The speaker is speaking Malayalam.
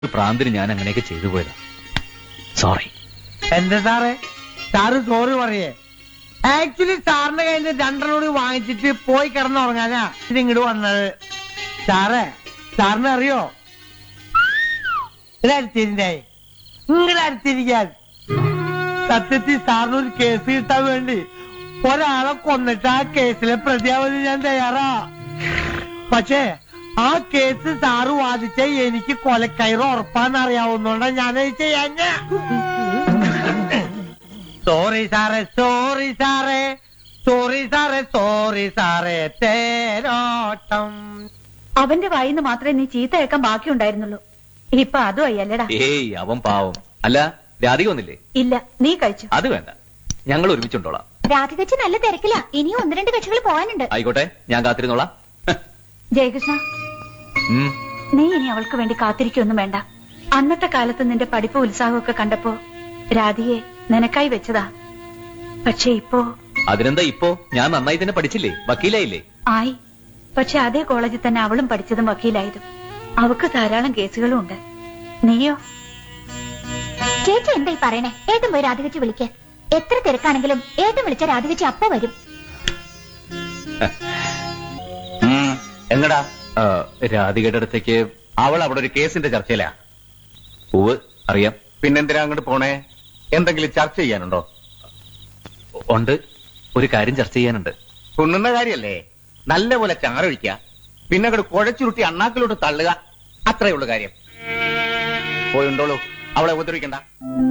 പ്രാന്തിന് ഞാൻ അങ്ങനെയൊക്കെ ചെയ്തു പോയതാ സോറി എന്താ സാറേ സാറ് സോറി പറയേ ആക്ച്വലി സാറിന്റെ കയ്യിൽ നിന്ന് രണ്ടെണ്ണം കൂടി വാങ്ങിച്ചിട്ട് പോയി കിടന്നുറങ്ങാനാ ഇത് ഇങ്ങോട്ട് വന്നത് സാറേ സാറിന് അറിയോ ഇവിടെ അടുത്തിരിണ്ടായി ഇങ്ങടെ അടുത്തിരിക്കാൻ സത്യത്തിൽ സാറിന് ഒരു കേസ് കിട്ടാൻ വേണ്ടി ഒരാളെ കൊന്നിട്ട് ആ കേസിലെ പ്രതിയാവാൻ ഞാൻ തയ്യാറാ പക്ഷേ ആ കേസ് സാറ് വാദിച്ച എനിക്ക് കൊലക്കയറ് ഉറപ്പാന്ന് അറിയാവുന്നോണ്ടാ ഞാനത് ചെയ്യാഞ്ഞ സോറി സാറേ സോറി സാറേ സോറി സാറേ സോറി സാറേ തേരോട്ടം അവന്റെ വായിന്ന് മാത്രമേ നീ ചീത്ത കേൾക്കാൻ ബാക്കിയുണ്ടായിരുന്നുള്ളൂ ഇപ്പൊ അതും അയ്യല്ലടാ ഏയ് അവൻ പാവം അല്ല രാധിക ഒന്നില്ലേ ഇല്ല നീ കഴിച്ചു അത് വേണ്ട ഞങ്ങൾ ഒരുമിച്ചുണ്ടോളാം രാധികച്ച് നല്ല തിരക്കില്ല ഇനിയും ഒന്ന് രണ്ട് കക്ഷികൾ പോകാനുണ്ട് ആയിക്കോട്ടെ ഞാൻ കാത്തിരുന്നോളാം ജയകൃഷ്ണ ഉം. നീ ഇനി അവൾക്ക് വേണ്ടി കാത്തിരിക്കൊന്നും വേണ്ട അന്നത്തെ കാലത്ത് നിന്റെ പഠിപ്പ് ഉത്സാഹമൊക്കെ കണ്ടപ്പോ രാധിയെ നിനക്കായി വെച്ചതാ പക്ഷെ ഇപ്പോ അതിനെന്താ ഇപ്പോ ഞാൻ നന്നായി തന്നെ പഠിച്ചില്ലേ വക്കീലായില്ലേ ആയി പക്ഷെ അതേ കോളേജിൽ തന്നെ അവളും പഠിച്ചതും വക്കീലായതും അവക്ക് ധാരാളം കേസുകളും ഉണ്ട് നീയോ ചേച്ചി എന്തായി പറയണേ ഏട്ടൻ പോയി രാധികച്ച് വിളിക്ക് എത്ര തിരക്കാണെങ്കിലും ഏട്ടൻ വിളിച്ച രാധികച്ച് അപ്പ വരും എങ്ങടാ ആ, രാധികയുടെ അടുത്തേക്ക് അവൾ അവിടെ ഒരു കേസിന്റെ ചർച്ചയിലാ പൂവ് അറിയാം പിന്നെന്തിനാ അങ്ങോട്ട് പോണേ എന്തെങ്കിലും ചർച്ച ചെയ്യാനുണ്ടോ ഉണ്ട് ഒരു കാര്യം ചർച്ച ചെയ്യാനുണ്ട് കുണ്ണുന്ന കാര്യല്ലേ നല്ലപോലെ ചാറൊഴിക്കുക പിന്നെ അങ്ങോട്ട് കുഴച്ചുരുട്ടി അണ്ണാക്കിലോട്ട് തള്ളുക അത്രേ ഉള്ളു കാര്യം പോയുണ്ടോളൂ അവളെ ഉപദ്രവിക്കണ്ട